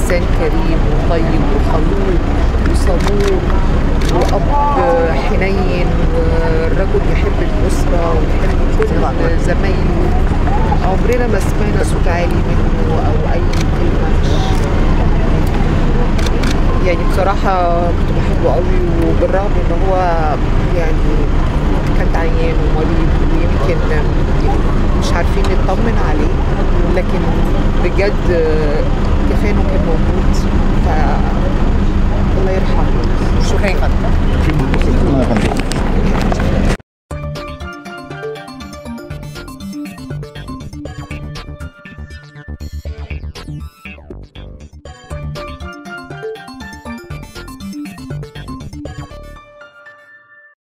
انسان كريم وطيب وخلوق وصبور واب حنين والرجل يحب الاسره ويحب كل زمايله عمرنا ما سمعنا صوت عالي منه او اي كلمه مش يعني بصراحة كنت بحبه قوي وبالرغم ان هو يعني كان عيان ومريض ويمكن مش عارفين نطمن عليه لكن بجد كفايه انه كان موجود